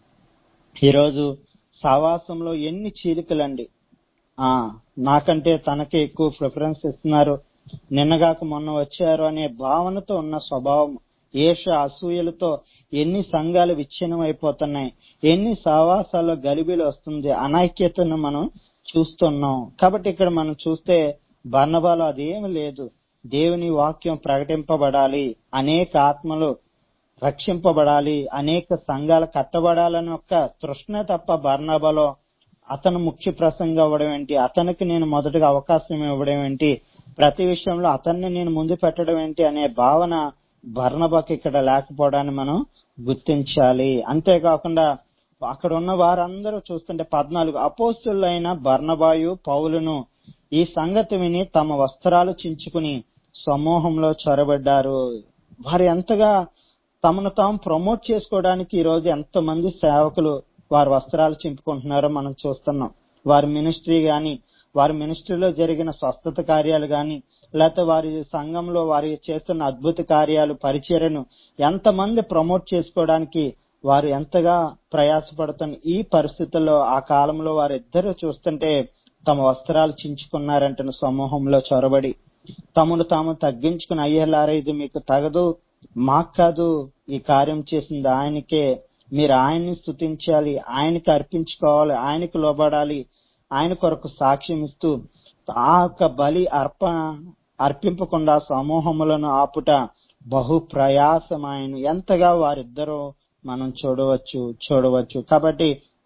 ఈరోజు సావాసంలో ఎన్ని చీలికలండి ఆ నాకంటే తనకే ఎక్కువ ప్రిఫరెన్స్ ఇస్తున్నారు నిన్నగాక మొన్న వచ్చారు అనే భావనతో ఉన్న స్వభావం ఏష అసూయలతో ఎన్ని సంఘాలు విచ్ఛిన్నం అయిపోతున్నాయి ఎన్ని సావాసాల్లో గలిబిలు వస్తుంది అనైక్యతను మనం చూస్తున్నాం కాబట్టి ఇక్కడ మనం చూస్తే బర్ణబాలో అదేమి లేదు దేవుని వాక్యం ప్రకటింపబడాలి అనేక ఆత్మలు రక్షింపబడాలి అనేక సంఘాలు కట్టబడాలని ఒక తృష్ణ తప్ప బర్ణబలో అతను ముఖ్య ప్రసంగం అవ్వడం ఏంటి అతనికి నేను మొదటగా అవకాశం ఇవ్వడం ఏంటి ప్రతి విషయంలో అతన్ని నేను ముందు పెట్టడం ఏంటి అనే భావన బర్ణబాకి ఇక్కడ లేకపోవడాన్ని మనం గుర్తించాలి అంతేకాకుండా అక్కడ ఉన్న వారందరూ చూస్తుంటే పద్నాలుగు అపోస్తులైన బర్ణబాయు పౌలును ఈ సంగతి విని తమ వస్త్రాలు చించుకుని సమూహంలో చొరబడ్డారు వారు ఎంతగా తమను తాము ప్రమోట్ చేసుకోవడానికి ఈ రోజు ఎంతో మంది సేవకులు వారి వస్త్రాలు చింపుకుంటున్నారో మనం చూస్తున్నాం వారి మినిస్ట్రీ గాని వారి మినిస్ట్రీలో జరిగిన స్వస్థత కార్యాలు గాని లేకపోతే వారి సంఘంలో వారి చేస్తున్న అద్భుత కార్యాలు పరిచర్యను ఎంతమంది ప్రమోట్ చేసుకోవడానికి వారు ఎంతగా ప్రయాసపడుతున్న ఈ పరిస్థితుల్లో ఆ కాలంలో వారిద్దరూ చూస్తుంటే తమ వస్త్రాలు చించుకున్నారంటున్న సమూహంలో చొరబడి తమను తాము తగ్గించుకుని అయ్యేలారా ఇది మీకు తగదు మాకు కాదు ఈ కార్యం చేసింది ఆయనకే మీరు ఆయన్ని స్థుతించాలి ఆయనకి అర్పించుకోవాలి ఆయనకి లోబడాలి ఆయన కొరకు సాక్ష్యం ఇస్తూ ఆ యొక్క బలి అర్ప అర్పింపకుండా సమూహములను ఆపుట బహు ప్రయాసమైన ఎంతగా వారిద్దరూ మనం చూడవచ్చు చూడవచ్చు కాబట్టి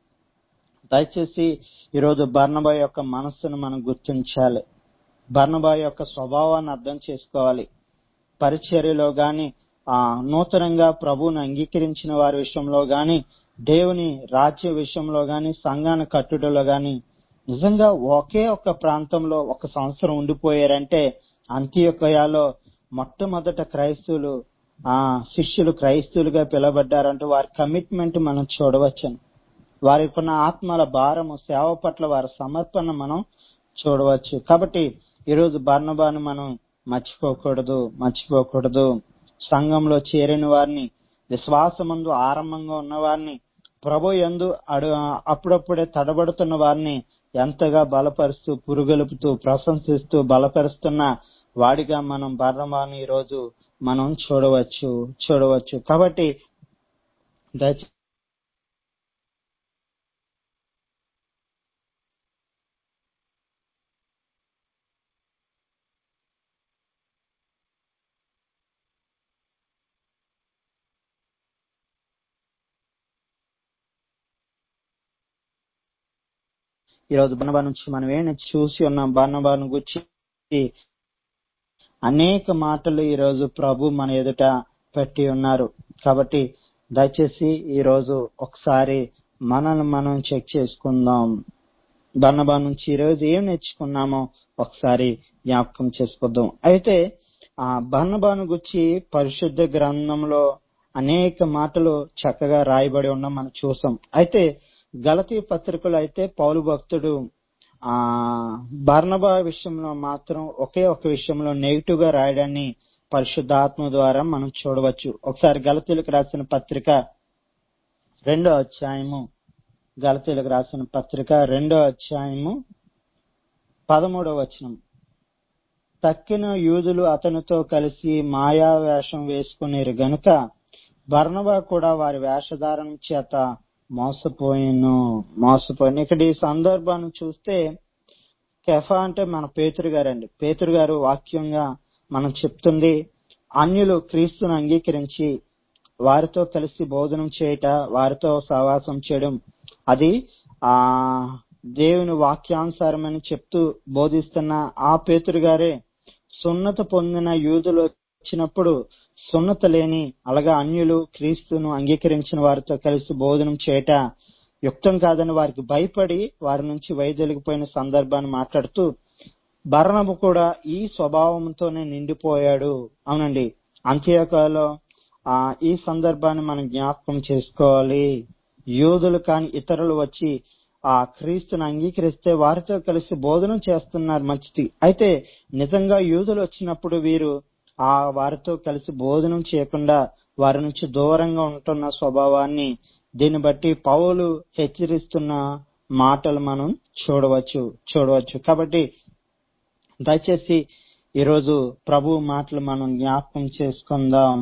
దయచేసి ఈరోజు బర్ణబా యొక్క మనస్సును మనం గుర్తించాలి బర్ణబా యొక్క స్వభావాన్ని అర్థం చేసుకోవాలి పరిచర్యలో గాని ఆ నూతనంగా ప్రభువును అంగీకరించిన వారి విషయంలో గాని దేవుని రాజ్య విషయంలో గాని సంఘాన్ని కట్టుటలో గాని నిజంగా ఒకే ఒక ప్రాంతంలో ఒక సంవత్సరం ఉండిపోయారంటే అంత్యొక్కయాలో మొట్టమొదట క్రైస్తవులు ఆ శిష్యులు క్రైస్తవులుగా పిలువబడ్డారంటే వారి కమిట్మెంట్ మనం చూడవచ్చని వారికి ఉన్న ఆత్మల భారము సేవ పట్ల వారి సమర్పణ మనం చూడవచ్చు కాబట్టి ఈరోజు బర్ణబాను మనం మర్చిపోకూడదు మర్చిపోకూడదు సంఘంలో చేరిన వారిని విశ్వాసమందు ఆరంభంగా ఉన్న వారిని ప్రభు ఎందు అడు అప్పుడప్పుడే తడబడుతున్న వారిని ఎంతగా బలపరుస్తూ పురుగొలుపుతూ ప్రశంసిస్తూ బలపరుస్తున్న వాడిగా మనం బర్ణబాను ఈ రోజు మనం చూడవచ్చు చూడవచ్చు కాబట్టి దయచేసి ఈరోజు బనబా నుంచి మనం ఏం చూసి ఉన్నాం బనబాను గురించి అనేక మాటలు ఈరోజు ప్రభు మన ఎదుట పెట్టి ఉన్నారు కాబట్టి దయచేసి ఈరోజు ఒకసారి మనల్ని మనం చెక్ చేసుకుందాం బన్నబా నుంచి ఈరోజు ఏం నేర్చుకున్నామో ఒకసారి జ్ఞాపకం చేసుకుందాం అయితే ఆ బన్నబాను గురించి పరిశుద్ధ గ్రంథంలో అనేక మాటలు చక్కగా రాయబడి ఉండడం మనం చూసాం అయితే గలతీ పత్రికలు అయితే పౌలు భక్తుడు ఆ బర్ణబా విషయంలో మాత్రం ఒకే ఒక విషయంలో నెగిటివ్ గా రాయడాన్ని పరిశుద్ధాత్మ ద్వారా మనం చూడవచ్చు ఒకసారి గలతీలకు రాసిన పత్రిక రెండో అధ్యాయము గలతీలకు రాసిన పత్రిక రెండో అధ్యాయము పదమూడవ వచనం తక్కిన యూదులు అతనితో కలిసి మాయా వేషం వేసుకునేరు గనుక బర్ణబా కూడా వారి వేషధారణ చేత మోసపోయిను మోసపోయిన ఇక్కడ ఈ సందర్భాన్ని చూస్తే కెఫా అంటే మన పేతురు గారండి పేతురు గారు వాక్యంగా మనం చెప్తుంది అన్యులు క్రీస్తును అంగీకరించి వారితో కలిసి భోజనం చేయట వారితో సహవాసం చేయడం అది ఆ దేవుని వాక్యానుసారమని చెప్తూ బోధిస్తున్న ఆ పేతురు గారే సున్నత పొందిన యూదులు వచ్చినప్పుడు సున్నత లేని అలాగా అన్యులు క్రీస్తును అంగీకరించిన వారితో కలిసి భోజనం చేయట యుక్తం కాదని వారికి భయపడి వారి నుంచి వైదొలిగిపోయిన సందర్భాన్ని మాట్లాడుతూ బర్ణబు కూడా ఈ స్వభావంతోనే నిండిపోయాడు అవునండి అంత్యకాలో ఆ ఈ సందర్భాన్ని మనం జ్ఞాపకం చేసుకోవాలి యూదులు కాని ఇతరులు వచ్చి ఆ క్రీస్తుని అంగీకరిస్తే వారితో కలిసి బోధనం చేస్తున్నారు మంచిది అయితే నిజంగా యూదులు వచ్చినప్పుడు వీరు ఆ వారితో కలిసి భోజనం చేయకుండా వారి నుంచి దూరంగా ఉంటున్న స్వభావాన్ని దీన్ని బట్టి పౌలు హెచ్చరిస్తున్న మాటలు మనం చూడవచ్చు చూడవచ్చు కాబట్టి దయచేసి ఈరోజు ప్రభు మాటలు మనం జ్ఞాపకం చేసుకుందాం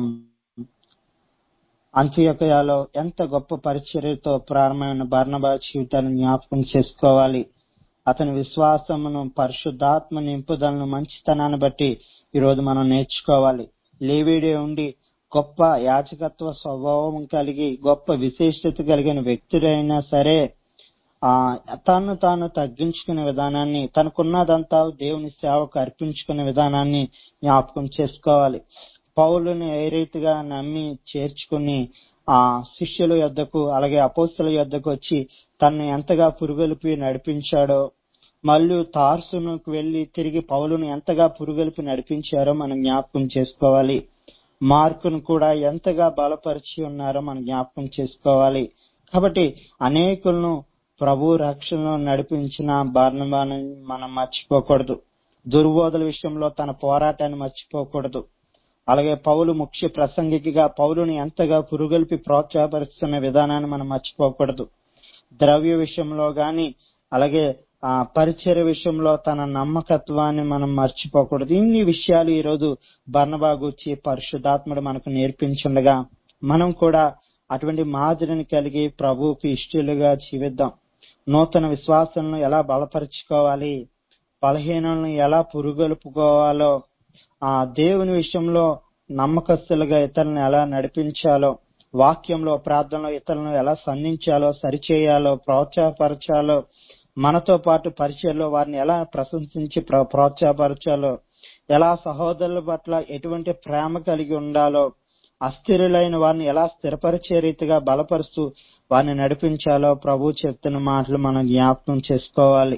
అంత్యకయాలో ఎంత గొప్ప పరిచర్యతో ప్రారంభమైన బర్ణబా జీవితాన్ని జ్ఞాపకం చేసుకోవాలి అతని విశ్వాసమును పరిశుద్ధాత్మ నింపుదలను మంచితనాన్ని బట్టి ఈరోజు మనం నేర్చుకోవాలి లేవీడే ఉండి గొప్ప యాచకత్వ స్వభావం కలిగి గొప్ప విశేషత కలిగిన వ్యక్తుడైనా సరే ఆ తను తాను తగ్గించుకునే విధానాన్ని తనకున్నదంతా దేవుని సేవకు అర్పించుకునే విధానాన్ని జ్ఞాపకం చేసుకోవాలి పౌలుని ఏ రీతిగా నమ్మి చేర్చుకుని ఆ శిష్యుల యొద్దకు అలాగే అపోస్తుల యొద్దకు వచ్చి తనని ఎంతగా పురుగొలిపి నడిపించాడో మళ్ళీ తార్సునకు వెళ్లి తిరిగి పౌలును ఎంతగా పురుగొలిపి నడిపించారో మనం జ్ఞాపకం చేసుకోవాలి మార్కును కూడా ఎంతగా బలపరిచి ఉన్నారో మనం జ్ఞాపకం చేసుకోవాలి కాబట్టి అనేకులను ప్రభు రక్షణలో నడిపించిన బార్నబాను మనం మర్చిపోకూడదు దుర్బోధల విషయంలో తన పోరాటాన్ని మర్చిపోకూడదు అలాగే పౌలు ముఖ్య ప్రసంగికిగా పౌలుని ఎంతగా పురుగొల్పి ప్రోత్సాహపరుస్తున్న విధానాన్ని మనం మర్చిపోకూడదు ద్రవ్య విషయంలో గాని అలాగే ఆ పరిచయ విషయంలో తన నమ్మకత్వాన్ని మనం మర్చిపోకూడదు ఇన్ని విషయాలు ఈ రోజు బర్ణబా గూర్చి పరిశుద్ధాత్ముడు మనకు నేర్పించుండగా మనం కూడా అటువంటి మాదిరిని కలిగి ప్రభువుకి ఇష్టలుగా జీవిద్దాం నూతన విశ్వాసాలను ఎలా బలపరుచుకోవాలి బలహీనలను ఎలా పురుగొలుపుకోవాలో ఆ దేవుని విషయంలో నమ్మకస్తులుగా ఇతరులను ఎలా నడిపించాలో వాక్యంలో ప్రార్థనలో ఇతరులను ఎలా సంధించాలో సరిచేయాలో ప్రోత్సాహపరచాలో మనతో పాటు పరిచయంలో వారిని ఎలా ప్రశంసించి ప్ర- ప్రోత్సాహపరచాలో ఎలా సహోదరుల పట్ల ఎటువంటి ప్రేమ కలిగి ఉండాలో అస్థిరులైన వారిని ఎలా స్థిరపరిచే రీతిగా బలపరుస్తూ వారిని నడిపించాలో ప్రభు చెప్తున్న మాటలు మనం జ్ఞాపకం చేసుకోవాలి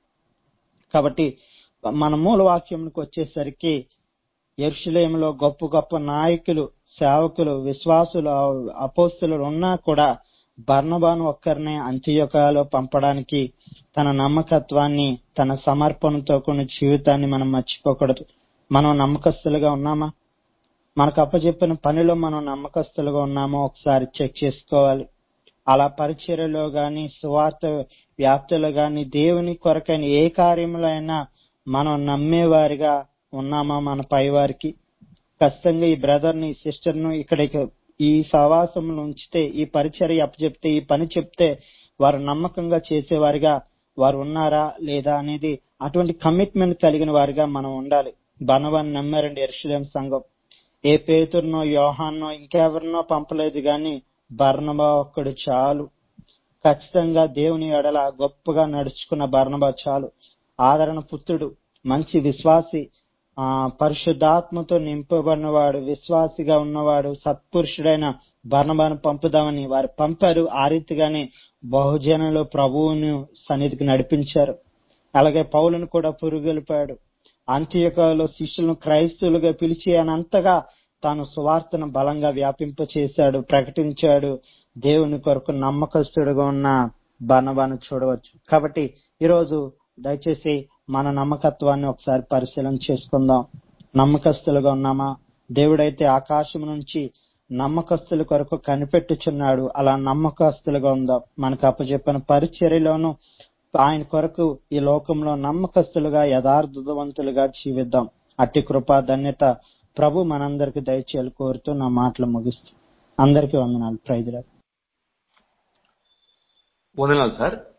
కాబట్టి మన మూల వాక్యంకి వచ్చేసరికి ఎరుషులేములో గొప్ప గొప్ప నాయకులు సేవకులు విశ్వాసులు అపోస్తులు ఉన్నా కూడా బర్ణబాను ఒక్కరినే అంత్యకాలో పంపడానికి తన నమ్మకత్వాన్ని తన సమర్పణతో కొన్ని జీవితాన్ని మనం మర్చిపోకూడదు మనం నమ్మకస్తులుగా ఉన్నామా మనకు అప్పచెప్పిన పనిలో మనం నమ్మకస్తులుగా ఉన్నామో ఒకసారి చెక్ చేసుకోవాలి అలా పరిచర్యలో గాని సువార్త వ్యాప్తిలో గాని దేవుని కొరకైన ఏ కార్యములో అయినా మనం నమ్మేవారిగా ఉన్నామా మన పై వారికి ఖచ్చితంగా ఈ బ్రదర్ ని సిస్టర్ ను ఇక్కడ ఈ సహవాసంలో ఉంచితే ఈ పరిచర్య అప్పచెప్తే ఈ పని చెప్తే వారు నమ్మకంగా చేసేవారిగా వారు ఉన్నారా లేదా అనేది అటువంటి కమిట్మెంట్ కలిగిన వారిగా మనం ఉండాలి బనవాన్ని నమ్మారండి ఎరుషులేం సంఘం ఏ పేతుర్నో యోహాన్నో ఇంకెవరినో పంపలేదు గాని బర్ణబా ఒక్కడు చాలు ఖచ్చితంగా దేవుని ఎడల గొప్పగా నడుచుకున్న బర్ణబా చాలు ఆదరణ పుత్రుడు మంచి విశ్వాసి ఆ పరిశుద్ధాత్మతో నింపబడినవాడు విశ్వాసిగా ఉన్నవాడు సత్పురుషుడైన బర్ణబాను పంపుదామని వారు పంపారు ఆ రీతిగానే బహుజనులు ప్రభువును సన్నిధికి నడిపించారు అలాగే పౌలను కూడా పురుగొలిపాడు అంత్యకాలో శిష్యులను క్రైస్తవులుగా పిలిచి అనంతగా తాను సువార్తను బలంగా వ్యాపింప చేశాడు ప్రకటించాడు దేవుని కొరకు నమ్మకస్తుడుగా ఉన్న బనబాను చూడవచ్చు కాబట్టి ఈరోజు దయచేసి మన నమ్మకత్వాన్ని ఒకసారి పరిశీలన చేసుకుందాం నమ్మకస్తులుగా ఉన్నామా దేవుడైతే ఆకాశం నుంచి నమ్మకస్తుల కొరకు కనిపెట్టుచున్నాడు అలా నమ్మకస్తులుగా ఉందాం మనకు అప్పచెప్పిన పరిచర్యలోను ఆయన కొరకు ఈ లోకంలో నమ్మకస్తులుగా యథార్థవంతులుగా జీవిద్దాం అట్టి కృప ధన్యత ప్రభు మనందరికి దయచేయాలి కోరుతూ నా మాటలు ముగిస్తూ అందరికీ వందనాలు ప్రైజ్లాడు వందనాలు సార్